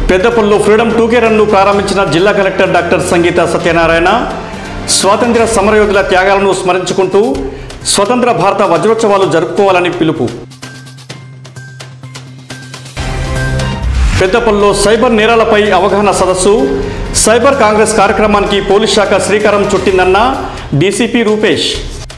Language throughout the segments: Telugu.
పెద్దపల్లిలో ఫ్రీడమ్ టూకే రన్ను ప్రారంభించిన జిల్లా కలెక్టర్ డాక్టర్ సంగీత సత్యనారాయణ స్వాతంత్ర్య సమరయోధుల త్యాగాలను స్మరించుకుంటూ స్వతంత్ర భారత వజ్రోత్సవాలు జరుపుకోవాలని పిలుపు పెద్దపల్లిలో సైబర్ నేరాలపై అవగాహన సదస్సు సైబర్ కాంగ్రెస్ కార్యక్రమానికి పోలీస్ శాఖ శ్రీకారం చుట్టిందన్న డీసీపీ రూపేష్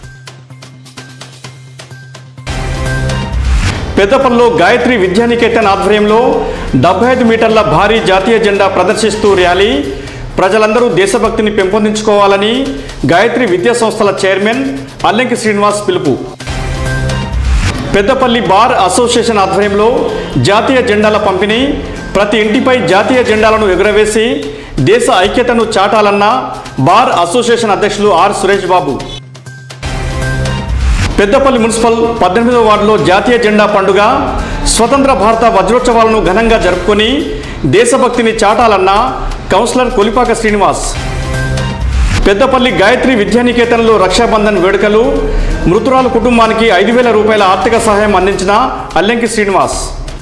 పెద్దపల్లిలో గాయత్రి విద్యానికేతన్ ఆధ్వర్యంలో డెబ్బై ఐదు మీటర్ల భారీ జాతీయ జెండా ప్రదర్శిస్తూ ర్యాలీ ప్రజలందరూ దేశభక్తిని పెంపొందించుకోవాలని గాయత్రి విద్యా సంస్థల చైర్మన్ అల్లంకి శ్రీనివాస్ పిలుపు పెద్దపల్లి బార్ అసోసియేషన్ ఆధ్వర్యంలో జాతీయ జెండాల పంపిణీ ప్రతి ఇంటిపై జాతీయ జెండాలను ఎగురవేసి దేశ ఐక్యతను చాటాలన్న బార్ అసోసియేషన్ అధ్యక్షులు ఆర్ సురేష్ బాబు పెద్దపల్లి మున్సిపల్ పద్దెనిమిదవ వార్డులో జాతీయ జెండా పండుగ స్వతంత్ర భారత వజ్రోత్సవాలను ఘనంగా జరుపుకొని దేశభక్తిని చాటాలన్న కౌన్సిలర్ కొలిపాక శ్రీనివాస్ పెద్దపల్లి గాయత్రి విద్యానికేతన్లో రక్షాబంధన్ వేడుకలు మృతురాలు కుటుంబానికి ఐదు వేల రూపాయల ఆర్థిక సహాయం అందించిన అల్లెంకి శ్రీనివాస్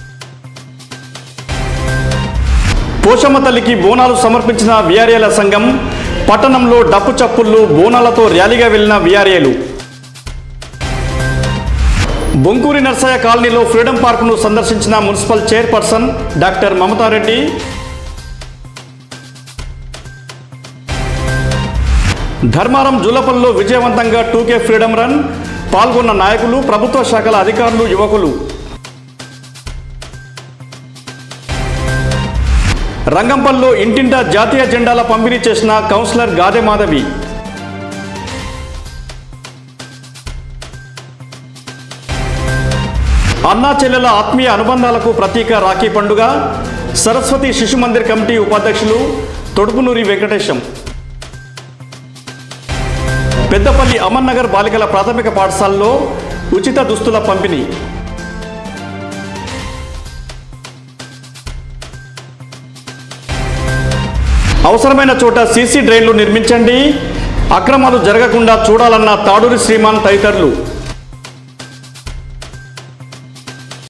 పోషమ్మ తల్లికి బోనాలు సమర్పించిన విఆర్ఏల సంఘం పట్టణంలో డప్పు చప్పుళ్ళు బోనాలతో ర్యాలీగా వెళ్లిన విఆర్ఏలు బొంకూరి నర్సయ్య కాలనీలో ఫ్రీడమ్ పార్కును సందర్శించిన municipal chairperson doctor Mamata Reddy Dharmaram జులపల్లో విజయవంతంగా టూకే ఫ్రీడమ్ రన్ పాల్గొన్న నాయకులు ప్రభుత్వ శాఖల అధికారులు యువకులు రంగంపల్లో ఇంటింటా జాతీయ జెండాల పంపిణీ చేసిన కౌన్సిలర్ గాదె మాధవి అన్నా చెల్లెల ఆత్మీయ అనుబంధాలకు ప్రతీక రాఖీ పండుగ సరస్వతి శిశు మందిర్ కమిటీ ఉపాధ్యక్షులు తొడుపునూరి వెంకటేశం పెద్దపల్లి అమర్నగర్ బాలికల ప్రాథమిక పాఠశాలలో ఉచిత దుస్తుల పంపిణీ అవసరమైన చోట సీసీ డ్రైన్లు నిర్మించండి అక్రమాలు జరగకుండా చూడాలన్న తాడూరి శ్రీమాన్ తదితరులు